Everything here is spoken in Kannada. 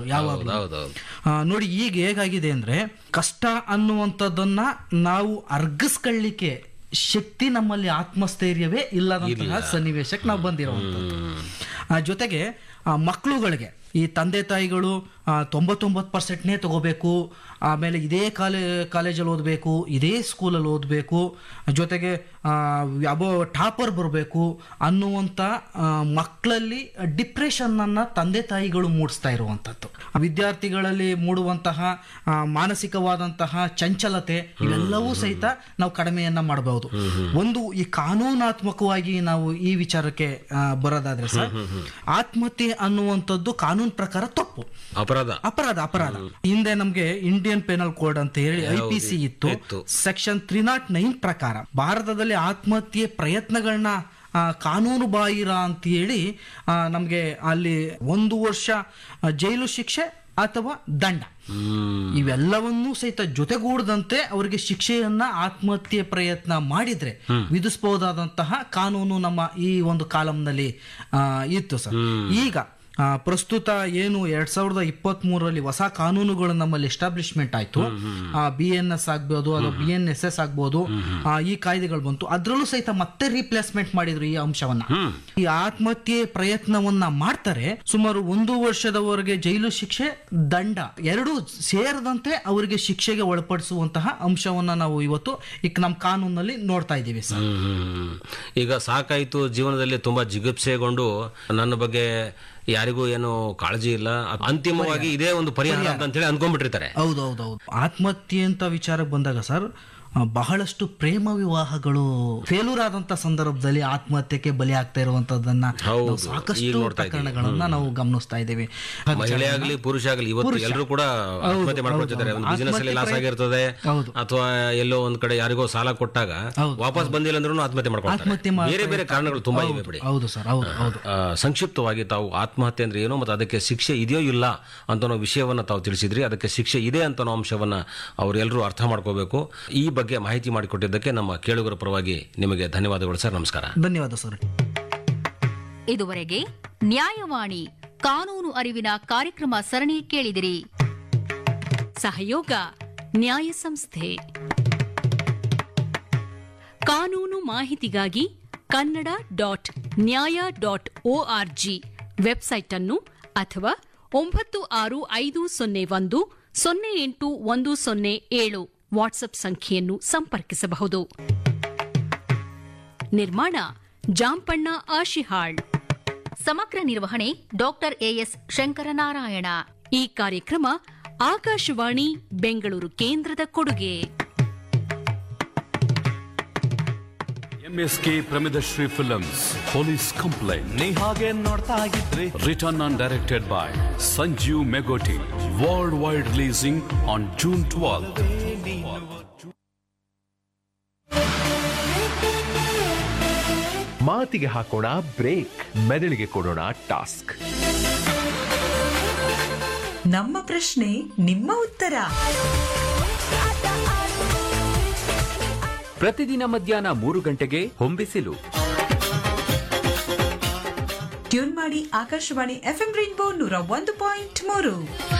ಯಾವಾಗ ಹೌದೌದು ನೋಡಿ ಈಗ ಹೇಗಾಗಿದೆ ಅಂದ್ರೆ ಕಷ್ಟ ಅನ್ನುವಂಥದ್ದನ್ನ ನಾವು ಅರ್ಗಿಸ್ಕೊಳ್ಳಿಕ್ಕೆ ಶಕ್ತಿ ನಮ್ಮಲ್ಲಿ ಆತ್ಮಸ್ಥೈರ್ಯವೇ ಇಲ್ಲದಂತಹ ಸನ್ನಿವೇಶಕ್ಕೆ ನಾವು ಬಂದಿರುವಂಥದ್ದು ಆ, ಜೊತೆಗೆ ಆ, ಮಕ್ಕಳುಗಳಿಗೆ ಈ ತಂದೆ ತಾಯಿಗಳು ಆ, ತೊಂಬತ್ತೊಂಬತ್ತು ಪರ್ಸೆಂಟ್ನೇ ತಗೋಬೇಕು ಆಮೇಲೆ ಇದೇ ಕಾಲೇ ಕಾಲೇಜಲ್ಲಿ ಓದಬೇಕು ಇದೇ ಸ್ಕೂಲಲ್ಲಿ ಓದಬೇಕು ಜೊತೆಗೆ ಅಬೋ ಟಾಪರ್ ಬರಬೇಕು ಅನ್ನುವಂಥ ಆ, ಮಕ್ಕಳಲ್ಲಿ ಡಿಪ್ರೆಷನ್ನನ್ನು ತಂದೆ ತಾಯಿಗಳು ಮೂಡಿಸ್ತಾ ಇರುವಂಥದ್ದು ವಿದ್ಯಾರ್ಥಿಗಳಲ್ಲಿ ಮೂಡುವಂತಹ ಆ, ಮಾನಸಿಕವಾದಂತಹ ಚಂಚಲತೆ ಇವೆಲ್ಲವೂ ಸಹಿತ ನಾವು ಕಡಿಮೆಯನ್ನ ಮಾಡಬಹುದು ಒಂದು ಈ ಕಾನೂನಾತ್ಮಕವಾಗಿ ನಾವು ಈ ವಿಚಾರಕ್ಕೆ ಆ, ಬರೋದಾದ್ರೆ ಸರ್ ಆತ್ಮಹತ್ಯೆ ಅನ್ನುವಂಥದ್ದು ಕಾನೂನು ಪ್ರಕಾರ ತಪ್ಪು ಅಪರಾಧ ಅಪರಾಧ ಅಪರಾಧ ಹಿಂದೆ ನಮ್ಗೆ ಇಂಡಿಯನ್ ಪೆನಲ್ ಕೋಡ್ ಅಂತ ಹೇಳಿ ಐ ಪಿ ಸಿ ಇತ್ತು ಇತ್ತು. ಸೆಕ್ಷನ್ ತ್ರೀ ನಾಟ್ ನೈನ್ ಪ್ರಕಾರ ಭಾರತದಲ್ಲಿ ಆತ್ಮಹತ್ಯೆ ಪ್ರಯತ್ನಗಳನ್ನ ಆ, ಕಾನೂನು ಬಾಹಿರ ಅಂತ ಹೇಳಿ ನಮಗೆ ಅಲ್ಲಿ ಒಂದು ವರ್ಷ ಆ, ಜೈಲು ಶಿಕ್ಷೆ ಅಥವಾ ದಂಡ ಹ್ಮ್ ಇವೆಲ್ಲವನ್ನೂ ಸಹಿತ ಜೊತೆಗೂಡದಂತೆ ಅವರಿಗೆ ಶಿಕ್ಷೆಯನ್ನ ಆತ್ಮಹತ್ಯೆ ಪ್ರಯತ್ನ ಮಾಡಿದ್ರೆ ವಿಧಿಸಬಹುದಾದಂತಹ ಕಾನೂನು ನಮ್ಮ ಈ ಒಂದು ಕಾಲಂನಲ್ಲಿ ಆ, ಇತ್ತು ಸರ್ ಈಗ ಆ, ಪ್ರಸ್ತುತ ಏನು ಎರಡ್ ಸಾವಿರದ ಇಪ್ಪತ್ತ್ ಮೂರರಲ್ಲಿ ಹೊಸ ಕಾನೂನುಗಳು ನಮ್ಮಲ್ಲಿ ಎಸ್ಟಾಬ್ಲಿಷ್ಮೆಂಟ್ ಆಯ್ತು ಬಿ ಎನ್ ಎಸ್ ಆಗ್ಬೋದು ಅಥವಾ ಬಿ ಎನ್ ಎಸ್ ಎಸ್ ಆಗ್ಬೋದು ಆ, ಈ ಕಾಯ್ದೆಗಳು ಬಂತು ಅದ್ರಲ್ಲೂ ಸಹಿತ ಮತ್ತೆ ರೀಪ್ಲೇಸ್ಮೆಂಟ್ ಮಾಡಿದ್ರು ಈ ಅಂಶವನ್ನ ಈ ಆತ್ಮಹತ್ಯೆ ಪ್ರಯತ್ನವನ್ನ ಮಾಡ್ತಾರೆ ಸುಮಾರು ಒಂದು ವರ್ಷದವರೆಗೆ ಜೈಲು ಶಿಕ್ಷೆ ದಂಡ ಎರಡೂ ಸೇರದಂತೆ ಅವರಿಗೆ ಶಿಕ್ಷೆಗೆ ಒಳಪಡಿಸುವಂತಹ ಅಂಶವನ್ನ ನಾವು ಇವತ್ತು ಈಗ ನಮ್ಮ ಕಾನೂನಲ್ಲಿ ನೋಡ್ತಾ ಇದ್ದೀವಿ ಸರ್ ಹ್ಮ್, ಹ್ಮ್, ಹ್ಮ್. ಈಗ ಸಾಕಾಯ್ತು ಜೀವನದಲ್ಲಿ ತುಂಬಾ ಜಿಗುಪ್ಸೆಗೊಂಡು ನನ್ನ ಬಗ್ಗೆ ಯಾರಿಗೂ ಏನು ಕಾಳಜಿ ಇಲ್ಲ ಅಂತಿಮವಾಗಿ ಇದೇ ಒಂದು ಪರಿಹಾರ ಅಂತ ಹೇಳಿ ಅನ್ಕೊಂಡ್ಬಿಟ್ಟಿರ್ತಾರೆ ಹೌದೌದೌದು ಆತ್ಮಹತ್ಯೆ ಅಂತ ವಿಚಾರಕ್ಕೆ ಬಂದಾಗ ಸರ್ ಆ, ಬಹಳಷ್ಟು ಪ್ರೇಮ ವಿವಾಹಗಳು ಫೇಲ್ಯೂರ್ ಆದಂತ ಸಂದರ್ಭದಲ್ಲಿ ಆತ್ಮಹತ್ಯೆಗೆ ಬಲಿ ಆಗ್ತಾ ಇರುವಂತದ್ದನ್ನ ಹೌದು. ನಾವು ಈಗ ಸಾಕಷ್ಟು ನೋಡ್ತಾ ಇದ್ದೀವಿ. ಪ್ರಕರಣಗಳನ್ನ ನಾವು ಗಮನಿಸ್ತಾ ಇದ್ದೀವಿ ಮಹಿಳೆ ಆಗಲಿ ಪುರುಷ ಆಗಲಿ ಇವತ್ತು ಪುರುಷ. ಎಲ್ಲರೂ ಕೂಡ ಆತ್ಮಹತ್ಯೆ ಮಾಡ್ಕೊಳ್ತಿದ್ದಾರೆ ಹೌದು, ಒಂದು ಹೌದು. ಬಿಸಿನೆಸ್ ಅಲ್ಲಿ ಲಾಸ್ ಆತ್ಮಹತ್ಯೆ ಆಗಿರ್ತದೆ ಹೌದು. ಅಥವಾ ಎಲ್ಲೋ ಒಂದ್ ಕಡೆ ಯಾರಿಗೋ ಸಾಲ ಕೊಟ್ಟಾಗ ಹೌದು, ವಾಪಸ್ ಬಂದಿಲ್ಲ ಅಂದ್ರೂ ಆತ್ಮಹತ್ಯೆ ಮಾಡ್ಕೊಳ್ತಾರೆ ಆತ್ಮಹತ್ಯೆ ಮಾಡ್ತಾ ಬೇರೆ ಬೇರೆ ಕಾರಣಗಳು ತುಂಬಾ ಇವೆ ಬಿಡಿ ಹೌದು ಸರ್ ಹೌದು ಹೌದು ಆ, ಸಂಕ್ಷಿಪ್ತವಾಗಿ ತಾವು ಆತ್ಮಹತ್ಯೆ ಅಂದ್ರೆ ಏನು ಮತ್ತು ಅದಕ್ಕೆ ಶಿಕ್ಷೆ ಇದೆಯೋ ಇಲ್ಲ ಅಂತ ಅನ್ನೋ ವಿಷಯವನ್ನ ತಾವು ತಿಳಿಸಿದ್ರಿ ಅದಕ್ಕೆ ಶಿಕ್ಷೆ ಇದೆ ಅಂತ ಅನ್ನೋ ಅಂಶವನ್ನ ಅವರೆಲ್ಲರೂ ಅರ್ಥ ಮಾಡ್ಕೋಬೇಕು ಈ ಬಗ್ಗೆ ಮಾಹಿತಿ ಮಾಡಿಕೊಟ್ಟಿದ್ದಕ್ಕೆ ನಮ್ಮ ಕೇಳುಗರ ಪರವಾಗಿ ನಿಮಗೆ ಧನ್ಯವಾದಗಳು ಸರ್ ನಮಸ್ಕಾರ ಧನ್ಯವಾದ ಸರ್ ಇದುವರೆಗೆ ನ್ಯಾಯವಾಣಿ ಕಾನೂನು ಅರಿವಿನ ಕಾರ್ಯಕ್ರಮ ಸರಣಿ ಕೇಳಿದಿರಿ ಸಹಯೋಗ ನ್ಯಾಯ ಸಂಸ್ಥೆ ಕಾನೂನು ಮಾಹಿತಿಗಾಗಿ Kannada dot Nyaya dot ORG website ಅನ್ನು ಅಥವಾ ಒಂಬತ್ತು ಆರು ಐದು ಸೊನ್ನೆ ಒಂದು ಸೊನ್ನೆ ಎಂಟು ಒಂದು ಸೊನ್ನೆ ಏಳು ವಾಟ್ಸ್ಆಪ್ ಸಂಖ್ಯೆಯನ್ನು ಸಂಪರ್ಕಿಸಬಹುದು ನಿರ್ಮಾಣ ಜಾಂಪಣ್ಣ ಆಶಿಹಾಳ್ ಸಮಗ್ರ ನಿರ್ವಹಣೆ ಡಾಕ್ಟರ್ ಎಎಸ್ ಶಂಕರನಾರಾಯಣ ಈ ಕಾರ್ಯಕ್ರಮ ಆಕಾಶವಾಣಿ ಬೆಂಗಳೂರು ಕೇಂದ್ರದ ಕೊಡುಗೆ MSK Pramidashree films police complaint ನೀ ಹಾಗೆ ನೋಡ್ತಾ ಇದ್ರಿ return and directed by Sanjeev Megoti world wide releasing on June twelve ಮಾತಿಗೆ ಹಾಕೋಣ ಬ್ರೇಕ್ ಮೆದುಳಿಗೆ ಕೊಡೋಣ ಟಾಸ್ಕ್ ನಮ್ಮ ಪ್ರಶ್ನೆ ನಿಮ್ಮ ಉತ್ತರ ಪ್ರತಿದಿನ ಮಧ್ಯಾಹ್ನ ಮೂರು ಗಂಟೆಗೆ ಹೊಂಬಿಸಿಲು ಟ್ಯೂನ್ ಮಾಡಿ ಆಕಾಶವಾಣಿ ಎಫ್ಎಂ ರೈನ್ಬೋ ನೂರ ಒಂದು ಪಾಯಿಂಟ್ ಮೂರು